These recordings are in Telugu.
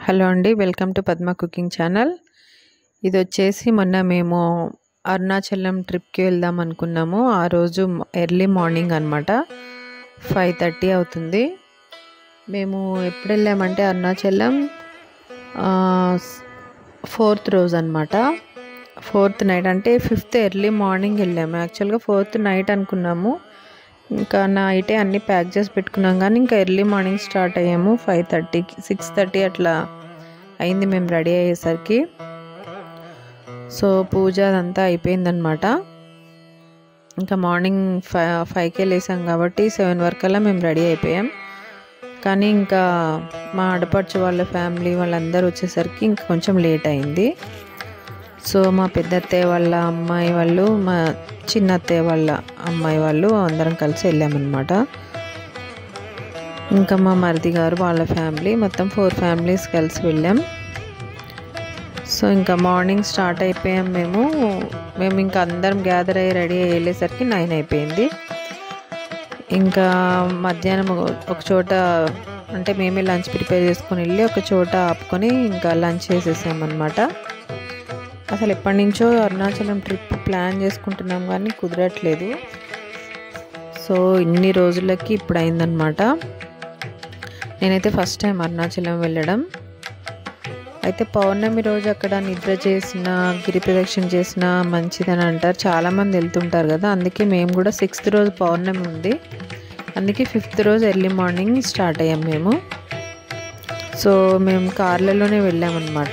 హలో అండి welcome to Padma cooking channel ఇది వచ్చేసి మొన్న మేము అరుణాచలం ట్రిప్కి వెళ్దాం అనుకున్నాము ఆ రోజు ఎర్లీ మార్నింగ్ అనమాట ఫైవ్ థర్టీ అవుతుంది మేము ఎప్పుడు వెళ్ళామంటే అరుణాచలం ఫోర్త్ రోజు అనమాట ఫోర్త్ నైట్ అంటే ఫిఫ్త్ ఎర్లీ మార్నింగ్ వెళ్ళాము యాక్చువల్గా ఫోర్త్ నైట్ అనుకున్నాము ఇంకా నైటే అన్నీ ప్యాక్ చేసి పెట్టుకున్నాం కానీ ఇంకా ఎర్లీ మార్నింగ్ స్టార్ట్ అయ్యాము ఫైవ్ థర్టీకి సిక్స్ థర్టీ అట్లా అయింది మేము రెడీ అయ్యేసరికి సో పూజ అదంతా అయిపోయిందనమాట ఇంకా మార్నింగ్ ఫైవ్ ఫైవ్కే లేసాం కాబట్టి సెవెన్ వరకల్లా మేము రెడీ అయిపోయాం కానీ ఇంకా మా ఆడపడుచు వాళ్ళ ఫ్యామిలీ వాళ్ళందరూ వచ్చేసరికి ఇంకా కొంచెం లేట్ అయింది సో మా పెద్ద అత్తయ్య వాళ్ళ అమ్మాయి వాళ్ళు మా చిన్న అత్తయ్య వాళ్ళ అమ్మాయి వాళ్ళు అందరం కలిసి వెళ్ళామన్నమాట ఇంకా మా మరిది గారు వాళ్ళ ఫ్యామిలీ మొత్తం ఫోర్ ఫ్యామిలీస్ కలిసి వెళ్ళాం సో ఇంకా మార్నింగ్ స్టార్ట్ అయిపోయాం మేము మేము ఇంకా అందరం గ్యాదర్ అయ్యి రెడీ అయ్యి వెళ్ళేసరికి నైన్ అయిపోయింది ఇంకా మధ్యాహ్నం ఒక చోట అంటే మేమే లంచ్ ప్రిపేర్ చేసుకొని వెళ్ళి ఒక చోట ఆపుకొని ఇంకా లంచ్ చేసేసామన్నమాట అసలు ఎప్పటి నుంచో అరుణాచలం ట్రిప్ ప్లాన్ చేసుకుంటున్నాం కానీ కుదరట్లేదు సో ఇన్ని రోజులకి ఇప్పుడు అయిందనమాట నేనైతే ఫస్ట్ టైం అరుణాచలం వెళ్ళడం అయితే పౌర్ణమి రోజు అక్కడ నిద్ర చేసిన గిరి ప్రదక్షిణ చేసిన మంచిదని అంటారు చాలామంది వెళ్తుంటారు కదా అందుకే మేము కూడా సిక్స్త్ రోజు పౌర్ణమి ఉంది అందుకే ఫిఫ్త్ రోజు ఎర్లీ మార్నింగ్ స్టార్ట్ అయ్యాం మేము సో మేము కార్లలోనే వెళ్ళామన్నమాట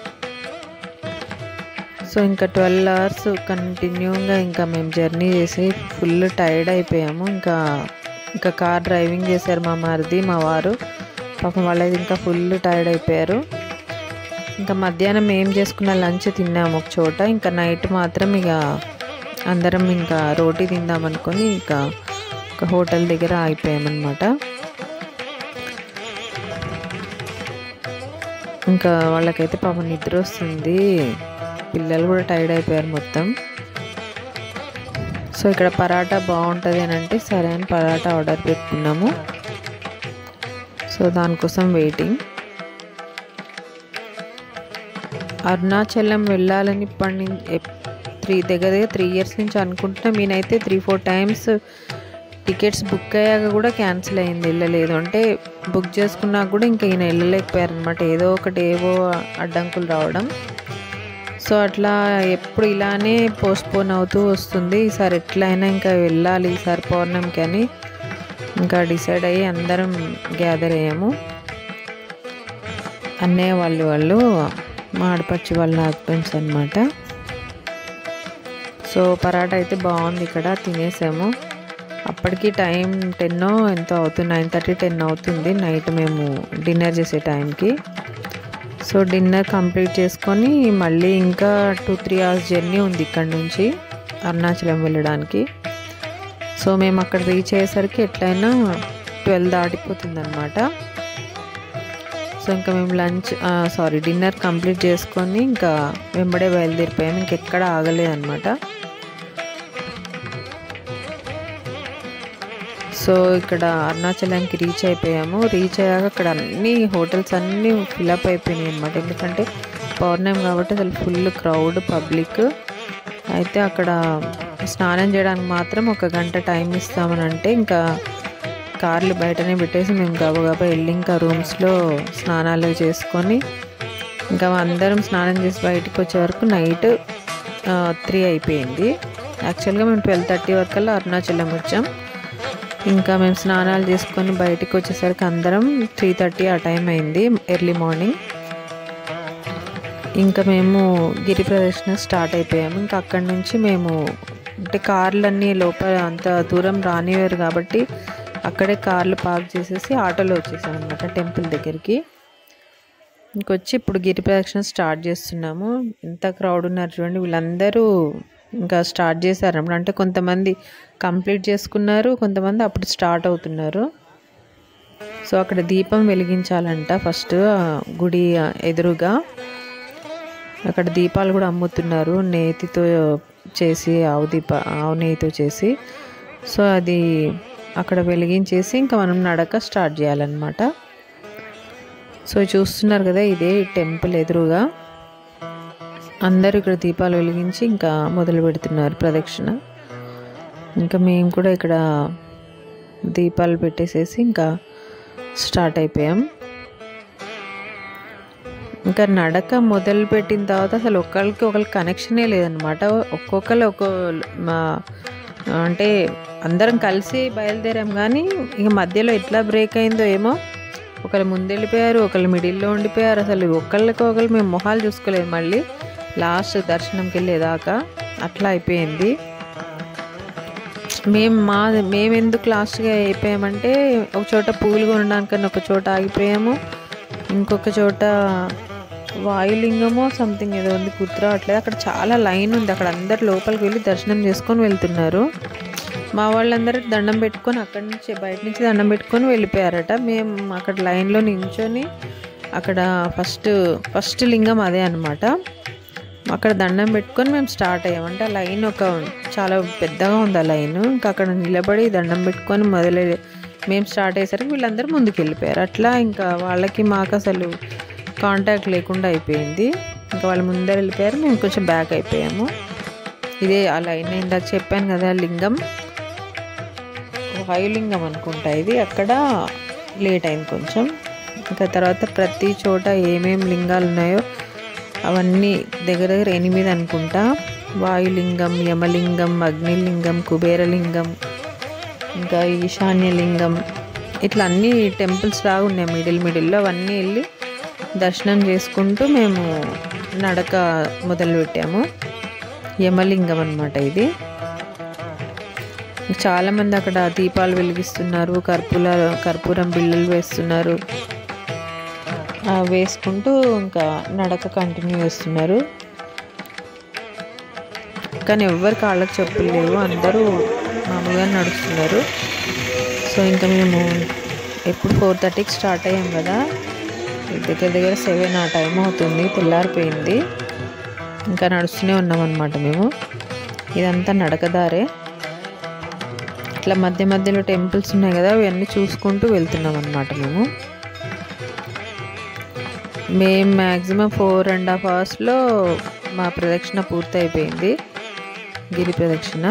సో ఇంకా ట్వెల్వ్ అవర్స్ కంటిన్యూగా ఇంకా మేము జర్నీ చేసి ఫుల్ టైర్డ్ అయిపోయాము ఇంకా ఇంకా కార్ డ్రైవింగ్ చేశారు మా మరిది మా వారు పాపం వాళ్ళది ఇంకా ఫుల్ టైర్డ్ అయిపోయారు ఇంకా మధ్యాహ్నం ఏం చేసుకున్న లంచ్ తిన్నాము ఒక చోట ఇంకా నైట్ మాత్రం ఇక అందరం ఇంకా రోటీ తిందాం అనుకొని ఇంకా ఒక హోటల్ దగ్గర ఆగిపోయామన్నమాట ఇంకా వాళ్ళకైతే పాపం నిద్ర వస్తుంది పిల్లలు కూడా టైర్డ్ అయిపోయారు మొత్తం సో ఇక్కడ పరాటా బాగుంటుంది అని అంటే సరే అని పరాటా ఆర్డర్ పెట్టుకున్నాము సో దానికోసం వెయిటింగ్ అరుణాచలం వెళ్ళాలని ఇప్పటి నుంచి త్రీ దగ్గర దగ్గర త్రీ ఇయర్స్ నుంచి అనుకుంటున్నా నేనైతే three four times tickets book అయ్యాక కూడా క్యాన్సిల్ అయింది వెళ్ళలేదు అంటే బుక్ చేసుకున్నా కూడా ఇంకా ఈయన వెళ్ళలేకపోయారనమాట ఏదో ఒకటి ఏవో అడ్డంకులు రావడం సో అట్లా ఎప్పుడు ఇలానే పోస్ట్పోన్ అవుతూ వస్తుంది ఈసారి ఎట్లయినా ఇంకా వెళ్ళాలి ఈసారి పౌర్ణమికి అని ఇంకా డిసైడ్ అయ్యి అందరం గ్యాదర్ అయ్యాము అన్నయ్య వాళ్ళు వాళ్ళు మా ఆడపచ్చి వాళ్ళ హస్బెండ్స్ అనమాట సో పరాటా అయితే బాగుంది ఇక్కడ తినేసాము అప్పటికి టైం టెన్ ఎంతో అవుతుంది నైన్ థర్టీ టెన్ అవుతుంది నైట్ మేము డిన్నర్ చేసే టైంకి సో డిన్నర్ కంప్లీట్ చేసుకొని మళ్ళీ ఇంకా టూ త్రీ అవర్స్ జర్నీ ఉంది ఇక్కడ నుంచి అరుణాచలం వెళ్ళడానికి సో మేము అక్కడ రీచ్ అయ్యేసరికి ఎట్లయినా ట్వెల్వ్ దాటిపోతుంది అనమాట సో ఇంకా మేము లంచ్ సారీ డిన్నర్ కంప్లీట్ చేసుకొని ఇంకా వెంబడే బయలుదేరిపోయాము ఇంకెక్కడ ఆగలేదు అనమాట సో ఇక్కడ అరుణాచలానికి రీచ్ అయిపోయాము రీచ్ అయ్యాక అక్కడ అన్ని హోటల్స్ అన్నీ ఫిలప్ అయిపోయినాయి అనమాట ఎందుకంటే పౌర్ణమి కాబట్టి అసలు ఫుల్ క్రౌడ్ పబ్లిక్ అయితే అక్కడ స్నానం చేయడానికి మాత్రం ఒక గంట టైం ఇస్తామని అంటే ఇంకా కార్లు బయటనే పెట్టేసి మేము గబగబా వెళ్ళి ఇంకా రూమ్స్లో స్నానాలు చేసుకొని ఇంకా అందరం స్నానం చేసి బయటకు వచ్చే వరకు నైట్ త్రీ అయిపోయింది యాక్చువల్గా మేము ట్వెల్వ్ థర్టీ వరకల్లా అరుణాచలం వచ్చాం ఇంకా మేము స్నానాలు చేసుకొని బయటికి వచ్చేసరికి అందరం త్రీ థర్టీ ఆ టైం అయింది ఎర్లీ మార్నింగ్ ఇంకా మేము గిరి ప్రదర్శన స్టార్ట్ అయిపోయాము ఇంకా అక్కడి నుంచి మేము అంటే కార్లన్నీ లోపల అంత దూరం రానివారు కాబట్టి అక్కడే కార్లు పార్క్ చేసేసి ఆటోలో వచ్చేసాం అనమాట టెంపుల్ దగ్గరికి ఇంకొచ్చి ఇప్పుడు గిరి ప్రదక్షిణ స్టార్ట్ చేస్తున్నాము ఎంత క్రౌడ్ ఉన్నారు చూడండి వీళ్ళందరూ ఇంకా స్టార్ట్ చేశారు అన్నమాట అంటే కొంతమంది కంప్లీట్ చేసుకున్నారు కొంతమంది అప్పుడు స్టార్ట్ అవుతున్నారు సో అక్కడ దీపం వెలిగించాలంట ఫస్ట్ గుడి ఎదురుగా అక్కడ దీపాలు కూడా అమ్ముతున్నారు నేతితో చేసి ఆవు దీప ఆవు నెయ్యితో చేసి సో అది అక్కడ వెలిగించేసి ఇంకా మనం నడక స్టార్ట్ చేయాలన్నమాట సో చూస్తున్నారు కదా ఇదే టెంపుల్ ఎదురుగా అందరూ ఇక్కడ దీపాలు వెలిగించి ఇంకా మొదలు పెడుతున్నారు ప్రదక్షిణ ఇంకా మేము కూడా ఇక్కడ దీపాలు పెట్టేసేసి ఇంకా స్టార్ట్ అయిపోయాం ఇంకా నడక మొదలు పెట్టిన తర్వాత అసలు ఒకరికి ఒకరికి కనెక్షనే లేదనమాట ఒక్కొక్కరు ఒక్కో మా అంటే అందరం కలిసి బయలుదేరాం కానీ ఇక మధ్యలో ఎట్లా బ్రేక్ అయిందో ఏమో ఒకళ్ళు ముందు వెళ్ళిపోయారు ఒకళ్ళు మిడిల్లో ఉండిపోయారు అసలు ఒకళ్ళకి ఒకళ్ళు మేము మొహాలు చూసుకోలేదు మళ్ళీ లాస్ట్ దర్శనంకి వెళ్ళేదాకా అట్లా అయిపోయింది మేము మా మేము ఎందుకు లాస్ట్గా అయిపోయామంటే ఒక చోట పూలు కొనడానికని ఒక చోట ఆగిపోయాము ఇంకొక చోట వాయులింగమో సంథింగ్ ఏదో ఉంది గుర్తు రావట్లేదు అక్కడ చాలా లైన్ ఉంది అక్కడ అందరు లోపలికి వెళ్ళి దర్శనం చేసుకొని వెళ్తున్నారు మా వాళ్ళందరూ దండం పెట్టుకొని అక్కడి నుంచి బయట నుంచి దండం పెట్టుకొని వెళ్ళిపోయారట మేము అక్కడ లైన్లో నించొని అక్కడ ఫస్ట్ ఫస్ట్ లింగం అదే అనమాట అక్కడ దండం పెట్టుకొని మేము స్టార్ట్ అయ్యాం అంటే ఆ లైన్ ఒక చాలా పెద్దగా ఉంది ఆ లైన్ ఇంకా అక్కడ నిలబడి దండం పెట్టుకొని మొదలై మేము స్టార్ట్ అయ్యేసరికి వీళ్ళందరూ ముందుకు వెళ్ళిపోయారు అట్లా ఇంకా వాళ్ళకి మాకు అసలు కాంటాక్ట్ లేకుండా అయిపోయింది ఇంకా వాళ్ళు ముందర వెళ్ళిపోయారు మేము కొంచెం బ్యాక్ అయిపోయాము ఇదే ఆ లైన్ ఇందాక చెప్పాను కదా లింగం వాయులింగం అనుకుంటా ఇది అక్కడ లేట్ అయింది కొంచెం ఇంకా తర్వాత ప్రతి చోట ఏమేమి లింగాలు ఉన్నాయో అవన్నీ దగ్గర దగ్గర ఎనిమిది అనుకుంటా వాయులింగం యమలింగం అగ్నిలింగం కుబేరలింగం ఇంకా ఈశాన్యలింగం ఇట్లా అన్ని టెంపుల్స్ లాగా ఉన్నాయి మిడిల్ మిడిల్లో అవన్నీ వెళ్ళి దర్శనం చేసుకుంటూ మేము నడక మొదలుపెట్టాము యమలింగం అనమాట ఇది చాలామంది అక్కడ దీపాలు వెలిగిస్తున్నారు కర్పూర కర్పూరం బిళ్ళలు వేస్తున్నారు ఆ, వేసుకుంటూ ఇంకా నడక కంటిన్యూ చేస్తున్నారు కానీ ఎవ్వరి కాళ్ళకి చెప్పులు లేవు అందరూ మామూలుగా నడుస్తున్నారు సో ఇంకా మేము ఎప్పుడు ఫోర్ థర్టీకి స్టార్ట్ అయ్యాం కదా దగ్గర దగ్గర సెవెన్ ఆ టైం అవుతుంది తెల్లారిపోయింది ఇంకా నడుస్తూనే ఉన్నాం అనమాట మేము ఇదంతా నడకదారే ఇట్లా మధ్య మధ్యలో టెంపుల్స్ ఉన్నాయి కదా అవన్నీ చూసుకుంటూ వెళ్తున్నాం అనమాట మేము మేము మ్యాక్సిమం ఫోర్ అండ్ హాఫ్ అవర్స్లో మా ప్రదక్షిణ పూర్తి అయిపోయింది గిరి ప్రదక్షిణ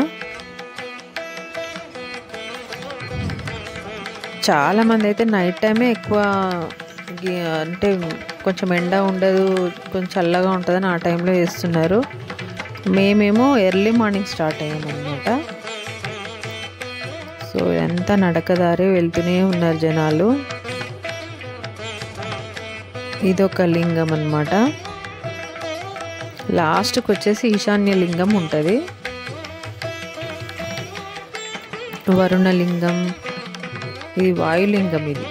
చాలామంది అయితే నైట్ టైమే ఎక్కువ గి- అంటే కొంచెం ఎండ ఉండదు కొంచెం చల్లగా ఉంటుందని ఆ టైంలో చేస్తున్నారు మేమేమో ఎర్లీ మార్నింగ్ స్టార్ట్ అయ్యామన్నమాట సో ఇదంతా నడకదారి వెళ్తూనే ఉన్నారు జనాలు ఇదొక లింగం అన్నమాట లాస్ట్కి వచ్చేసి ఈశాన్య లింగం ఉంటుంది వరుణలింగం ఇది వాయులింగం ఇది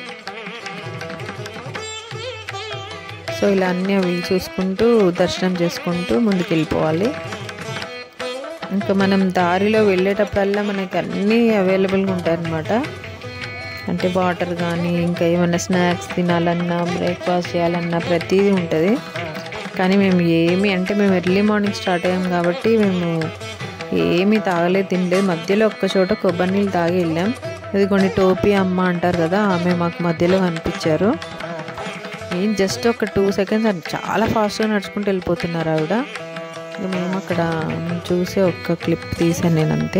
సో ఇలా అన్నీ అవి చూసుకుంటూ దర్శనం చేసుకుంటూ ముందుకు వెళ్ళిపోవాలి ఇంకా మనం దారిలో వెళ్ళేటప్పుడల్లా మనకి అన్నీ అవైలబుల్గా ఉంటాయి అన్నమాట అంటే వాటర్ కానీ ఇంకా ఏమైనా స్నాక్స్ తినాలన్నా బ్రేక్ఫాస్ట్ చేయాలన్నా ప్రతిదీ ఉంటుంది కానీ మేము ఏమి అంటే మేము ఎర్లీ మార్నింగ్ స్టార్ట్ అయ్యాం కాబట్టి మేము ఏమీ తాగలేదు తినలేదు మధ్యలో ఒక్క చోట కొబ్బరి నీళ్ళు తాగి వెళ్ళాం ఇది కొన్ని టోపీ అమ్మ అంటారు కదా ఆమె మాకు మధ్యలో కనిపించారు ఏం జస్ట్ ఒక టూ సెకండ్స్ చాలా ఫాస్ట్గా నడుచుకుంటూ వెళ్ళిపోతున్నారు ఆవిడ ఇక మేము అక్కడ చూసి ఒక్క క్లిప్ తీసాను నేను అంతే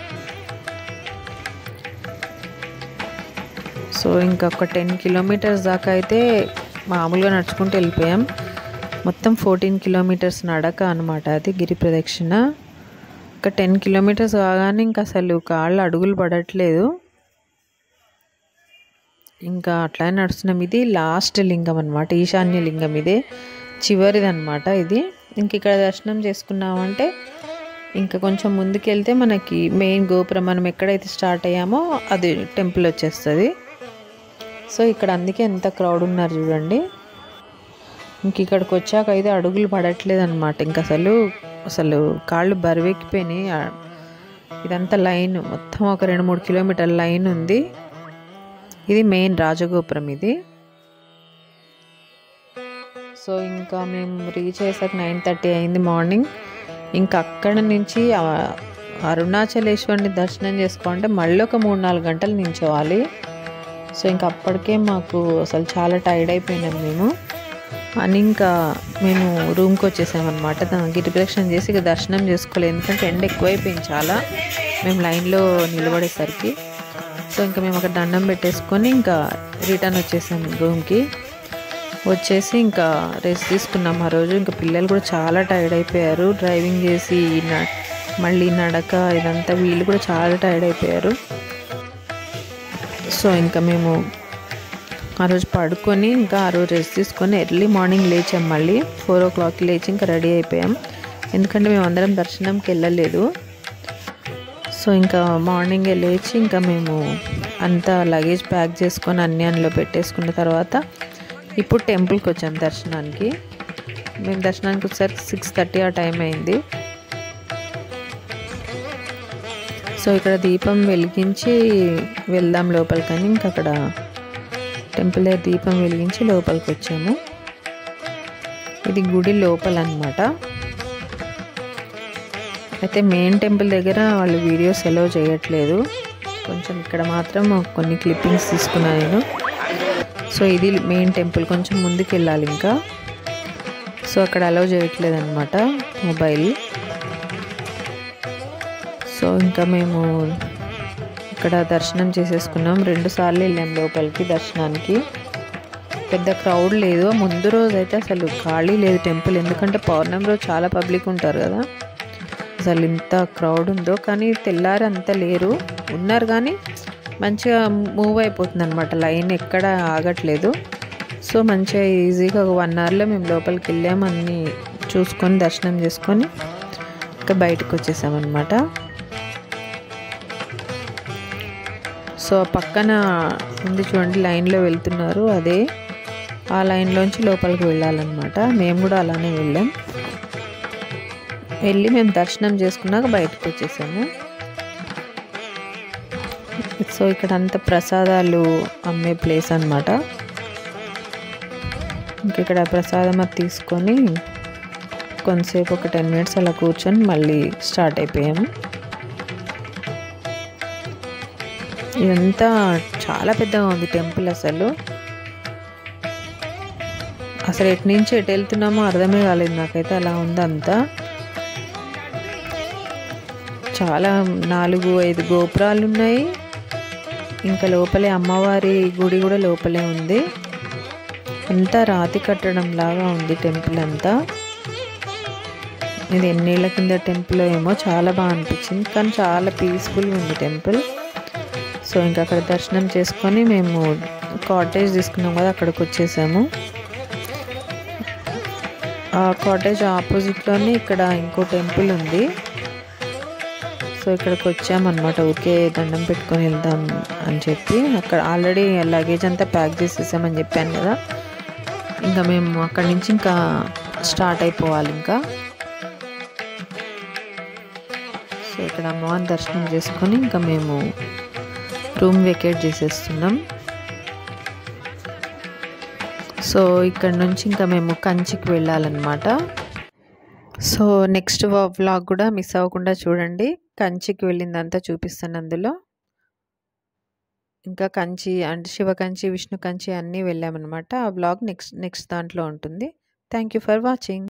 సో ఇంకా ఒక టెన్ కిలోమీటర్స్ దాకా అయితే మామూలుగా నడుచుకుంటూ వెళ్ళిపోయాం మొత్తం ఫోర్టీన్ కిలోమీటర్స్ నడక అనమాట అది గిరి ప్రదక్షిణ ఒక టెన్ కిలోమీటర్స్ కాగానే ఇంకా అసలు కాళ్ళు అడుగులు పడట్లేదు ఇంకా అట్లానే నడుస్తున్నాం ఇది లాస్ట్ లింగం అనమాట ఈశాన్య లింగం ఇదే చివరిది అనమాట ఇది ఇంక ఇక్కడ దర్శనం చేసుకున్నామంటే ఇంకా కొంచెం ముందుకెళ్తే మనకి మెయిన్ గోపురం మనం ఎక్కడైతే స్టార్ట్ అయ్యామో అది టెంపుల్ వచ్చేస్తుంది సో ఇక్కడ అందుకే ఎంత క్రౌడ్ ఉన్నారు చూడండి ఇంక ఇక్కడికి వచ్చాక అయితే అడుగులు పడట్లేదు అనమాట ఇంక అసలు అసలు కాళ్ళు బరువెక్కిపోయినాయి ఆ, ఇదంతా లైన్ మొత్తం ఒక రెండు మూడు కిలోమీటర్ల లైన్ ఉంది ఇది మెయిన్ రాజగోపురం ఇది సో ఇంకా మేము రీచ్ అయ్యేసరికి నైన్ థర్టీ అయింది మార్నింగ్ ఇంకా అక్కడ నుంచి ఆ అరుణాచలేశ్వరిని దర్శనం చేసుకోవాలంటే మళ్ళీ ఒక మూడు నాలుగు గంటలు నించోవాలి సో ఇంకా అప్పటికే మాకు అసలు చాలా టైర్డ్ అయిపోయినాం మేము అని ఇంకా మేము రూమ్కి వచ్చేసామన్నమాట దా- గిరి ప్రదక్షిణ చేసి ఇక దర్శనం చేసుకోలేదు ఎందుకంటే ఎండ ఎక్కువైపోయింది చాలా మేము లైన్లో నిలబడేసరికి సో ఇంకా మేము అక్కడ దండం పెట్టేసుకొని ఇంకా రిటర్న్ వచ్చేసాం రూమ్కి వచ్చేసి ఇంకా రెస్ట్ తీసుకున్నాం ఆ రోజు ఇంకా పిల్లలు కూడా చాలా టైర్డ్ అయిపోయారు డ్రైవింగ్ చేసి న- మళ్ళీ నడక ఇదంతా వీళ్ళు కూడా చాలా టైర్డ్ అయిపోయారు సో ఇంకా మేము ఆ రోజు పడుకొని ఇంకా ఆ రోజు రెస్ట్ తీసుకొని ఎర్లీ మార్నింగ్ లేచాం మళ్ళీ ఫోర్ ఓ క్లాక్కి లేచి ఇంకా రెడీ అయిపోయాం ఎందుకంటే మేము అందరం దర్శనంకి వెళ్ళలేదు సో ఇంకా మార్నింగే లేచి ఇంకా మేము అంతా లగేజ్ ప్యాక్ చేసుకొని అన్ని అందులో పెట్టేసుకున్న తర్వాత ఇప్పుడు టెంపుల్కి వచ్చాం దర్శనానికి మేము దర్శనానికి వచ్చేసరికి సిక్స్ థర్టీ ఆ టైం అయింది సో ఇక్కడ దీపం వెలిగించి వెళ్దాం లోపలికని ఇంకా అక్కడ టెంపుల్ దగ్గర దీపం వెలిగించి లోపలికి వచ్చాము ఇది గుడి లోపల అన్నమాట అయితే మెయిన్ టెంపుల్ దగ్గర వాళ్ళు వీడియోస్ ఎలో చేయట్లేదు కొంచెం ఇక్కడ మాత్రం కొన్ని క్లిప్పింగ్స్ తీసుకున్నాను నేను సో ఇది మెయిన్ టెంపుల్ కొంచెం ముందుకు వెళ్ళాలి ఇంకా సో అక్కడ అలౌ చేయట్లేదు అనమాట మొబైల్ సో ఇంకా మేము ఇక్కడ దర్శనం చేసేసుకున్నాం రెండు సార్లు వెళ్ళాం లోపలికి దర్శనానికి పెద్ద క్రౌడ్ లేదు ముందు రోజు అయితే అసలు ఖాళీ లేదు టెంపుల్ ఎందుకంటే పౌర్ణమి రోజు చాలా పబ్లిక్ ఉంటారు కదా అసలు ఇంత క్రౌడ్ ఉందో కానీ తెల్లారి అంత లేరు ఉన్నారు కానీ మంచిగా మూవ్ అయిపోతుంది అనమాట లైన్ ఎక్కడ ఆగట్లేదు సో మంచిగా ఈజీగా ఒక వన్ అవర్లో మేము లోపలికి వెళ్ళాము అన్నీ చూసుకొని దర్శనం చేసుకొని ఇంకా బయటకు వచ్చేసామన్నమాట సో ఆ పక్కన ఉంది చూడండి లైన్లో వెళ్తున్నారు అదే ఆ లైన్లోంచి లోపలికి వెళ్ళాలన్నమాట మేము కూడా అలానే వెళ్ళాం వెళ్ళి మేము దర్శనం చేసుకున్నాక బయటకు వచ్చేసాము సో ఇక్కడ అంతా ప్రసాదాలు అమ్మే ప్లేస్ అన్నమాట ఇంక ఇక్కడ ప్రసాదం అది తీసుకొని కొంతసేపు ఒక టెన్ మినిట్స్ అలా కూర్చొని మళ్ళీ స్టార్ట్ అయిపోయాము ఇదంతా చాలా పెద్దగా ఉంది టెంపుల్ అసలు అసలు ఎటు నుంచి ఎటు వెళ్తున్నామో అర్థమే కాలేదు నాకైతే అలా ఉంది అంతా చాలా నాలుగు ఐదు గోపురాలు ఉన్నాయి ఇంకా లోపలే అమ్మవారి గుడి కూడా లోపలే ఉంది అంతా రాతి కట్టడం లాగా ఉంది టెంపుల్ అంతా ఇది ఎన్నేళ్ల కింద టెంపుల్ ఏమో చాలా బాగా అనిపించింది కానీ చాలా పీస్ఫుల్గా ఉంది టెంపుల్ సో ఇంకా అక్కడ దర్శనం చేసుకొని మేము కాటేజ్ తీసుకున్నాం కదా అక్కడికి వచ్చేసాము ఆ కాటేజ్ ఆపోజిట్లోనే ఇక్కడ ఇంకో టెంపుల్ ఉంది సో ఇక్కడికి వచ్చామన్నమాట ఊరికే దండం పెట్టుకొని వెళ్దాం అని చెప్పి అక్కడ ఆల్రెడీ లగేజ్ అంతా ప్యాక్ చేసేసామని చెప్పాను కదా ఇంకా మేము అక్కడి నుంచి ఇంకా స్టార్ట్ అయిపోవాలి ఇంకా సో ఇక్కడ అమ్మవారిని దర్శనం చేసుకొని ఇంకా మేము రూమ్ వెకేట్ చేసేస్తున్నాం సో ఇక్కడ నుంచి ఇంకా మేము కంచికి వెళ్ళాలన్నమాట సో నెక్స్ట్ వ్లాగ్ కూడా మిస్ అవ్వకుండా చూడండి కంచికి వెళ్ళిందంతా చూపిస్తాను అందులో ఇంకా కంచి అంటే శివ కంచి విష్ణు కంచి అన్నీ వెళ్ళామన్నమాట ఆ వ్లాగ్ నెక్స్ట్ నెక్స్ట్ దాంట్లో ఉంటుంది థ్యాంక్ యూ ఫర్ వాచింగ్